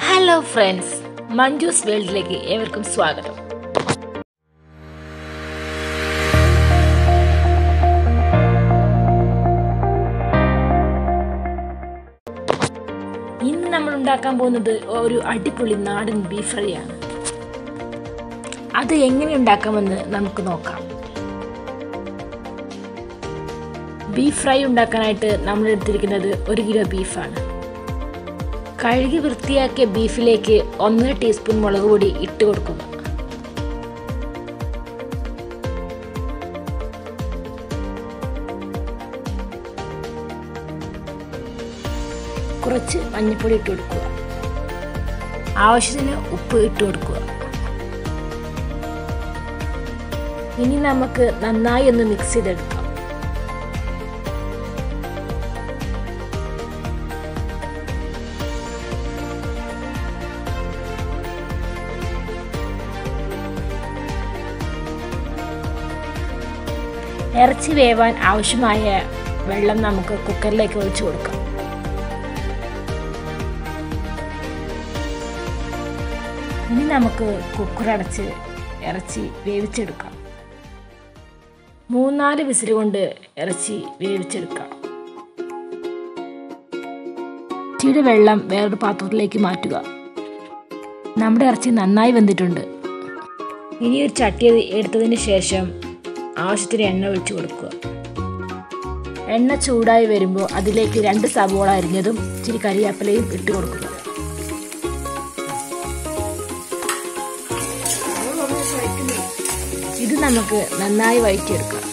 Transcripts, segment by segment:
hello friends Manju's വേൾഡിലേക്ക് ഏവർക്കും സ്വാഗതം ഇന്ന് നമ്മൾ ഉണ്ടാക്കാൻ പോകുന്നത് ഒരു അടിപൊളി നാടൻ ബീഫ് ഫ്രൈ ആണ് അത് എങ്ങനെ ഉണ്ടാക്കാമെന്ന് നമുക്ക് നോക്കാം ബീഫ് ഫ്രൈ ഉണ്ടാക്കാനായിട്ട് നമ്മൾ എടുത്തിരിക്കുന്നത് ഒരു കിലോ ബീഫാണ് കഴുകി വൃത്തിയാക്കിയ ബീഫിലേക്ക് ഒന്നര ടീസ്പൂൺ മുളക് പൊടി ഇട്ട് കൊടുക്കുക കുറച്ച് മഞ്ഞൾപ്പൊടി ഇട്ട് കൊടുക്കുക ആവശ്യത്തിന് ഉപ്പ് ഇട്ട് കൊടുക്കുക ഇനി നമുക്ക് നന്നായി ഒന്ന് മിക്സ് ചെയ്തെടുക്കാം ഇറച്ചി വേവാൻ ആവശ്യമായ വെള്ളം നമുക്ക് കുക്കറിലേക്ക് ഒഴിച്ചു കൊടുക്കാം ഇനി നമുക്ക് കുക്കർ അടച്ച് ഇറച്ചി വേവിച്ചെടുക്കാം മൂന്നാല് വിസിൽ കൊണ്ട് ഇറച്ചി വേവിച്ചെടുക്കാം ഇറച്ചിയുടെ വെള്ളം വേറൊരു പാത്രത്തിലേക്ക് മാറ്റുക നമ്മുടെ ഇറച്ചി നന്നായി വെന്തിട്ടുണ്ട് ഇനി ഒരു ചട്ടി എടുത്തതിന് ശേഷം ആവശ്യത്തിന് എണ്ണ ഒഴിച്ചു കൊടുക്കുക എണ്ണ ചൂടായി വരുമ്പോൾ അതിലേക്ക് രണ്ട് സവോള അരിഞ്ഞതും ഇച്ചിരി കരിയാപ്പിലയും ഇട്ട് കൊടുക്കുക ഇത് നമുക്ക് നന്നായി വഴറ്റിയെടുക്കാം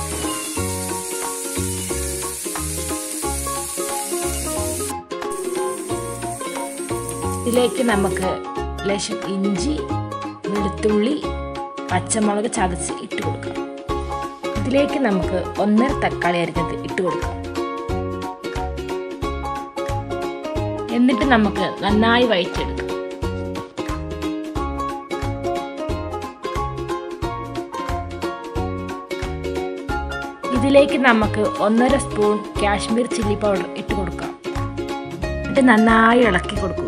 ഇതിലേക്ക് നമുക്ക് ലേശം ഇഞ്ചി വെളുത്തുള്ളി പച്ചമുളക് ചതച്ച് ഇട്ട് കൊടുക്കാം ഇതിലേക്ക് നമുക്ക് ഒന്നര തക്കാളി അരിഞ്ഞത് ഇട്ട് കൊടുക്കാം എന്നിട്ട് നമുക്ക് നന്നായി വഴറ്റിയെടുക്കാം ഇതിലേക്ക് നമുക്ക് ഒന്നര സ്പൂൺ കാശ്മീർ ചില്ലി പൗഡർ ഇട്ട് കൊടുക്കാം എന്നിട്ട് നന്നായി ഇളക്കി കൊടുക്കുക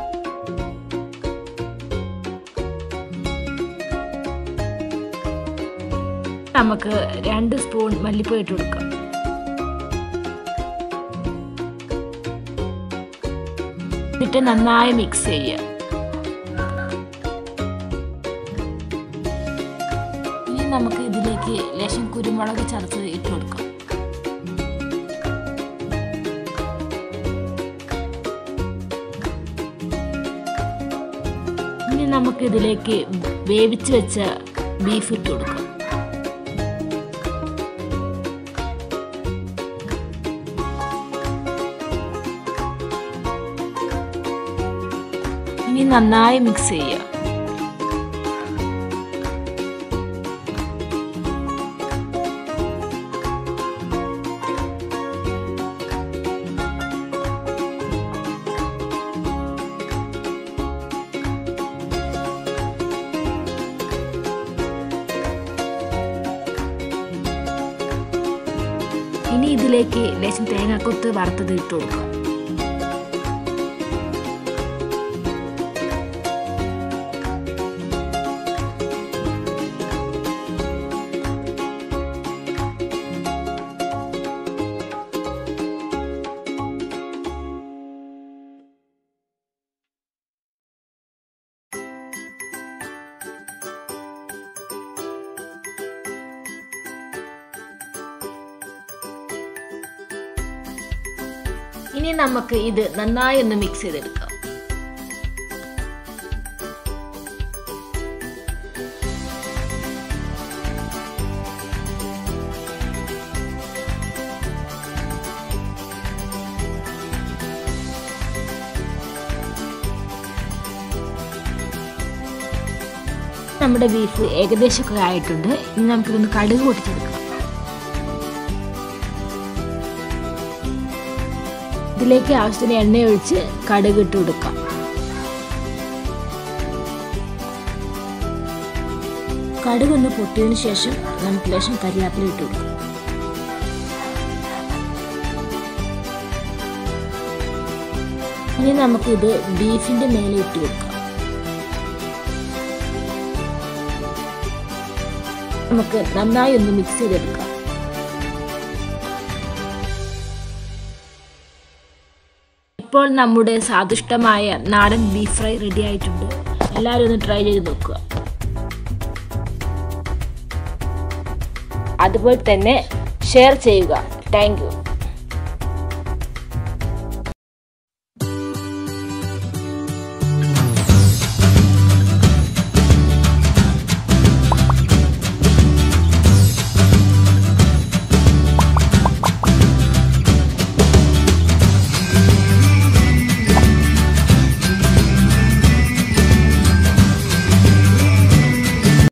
നമുക്ക് രണ്ട് സ്പൂൺ മല്ലിപ്പൊടി ഇട്ട് കൊടുക്കാം എന്നിട്ട് നന്നായി മിക്സ് ചെയ്യുക ഇനി നമുക്ക് ഇതിലേക്ക് ലേശം കുരുമുളക് ചതച്ചത് ഇട്ട് കൊടുക്കാം ഇനി നമുക്ക് ഇതിലേക്ക് വേവിച്ച് വെച്ച ബീഫ് ഇട്ട് കൊടുക്കാം ഇനി നന്നായി മിക്സ് ചെയ്യുക ഇനി ഇതിലേക്ക് ലേശം തേങ്ങാക്കൊത്ത് വറുത്തത് ഇട്ട് കൊടുക്കാം ഇനി നമുക്ക് ഇത് നന്നായി ഒന്ന് മിക്സ് ചെയ്തെടുക്കാം നമ്മുടെ ബീഫ് ഏകദേശമൊക്കെ ആയിട്ടുണ്ട് ഇനി നമുക്കിതൊന്ന് കടുക് പൊട്ടിച്ചെടുക്കാം ഇതിലേക്ക് ആവശ്യത്തിന് എണ്ണ ഒഴിച്ച് കടുക് ഇട്ട് കൊടുക്കാം കടുക് ഒന്ന് പൊട്ടിയതിന് ശേഷം നമുക്ക് ലേശം കരിയാപ്പില ഇട്ട് കൊടുക്കാം ഇനി നമുക്കിത് ബീഫിൻ്റെ മേലെ ഇട്ട് വെക്കാം നമുക്ക് നന്നായി ഒന്ന് മിക്സ് ചെയ്തെടുക്കാം ഇപ്പോൾ നമ്മുടെ സ്വാദിഷ്ടമായ നാടൻ ബീഫ് ഫ്രൈ റെഡി ആയിട്ടുണ്ട് എല്ലാവരും ഒന്ന് ട്രൈ ചെയ്ത് നോക്കുക അതുപോലെ തന്നെ ഷെയർ ചെയ്യുക താങ്ക് യു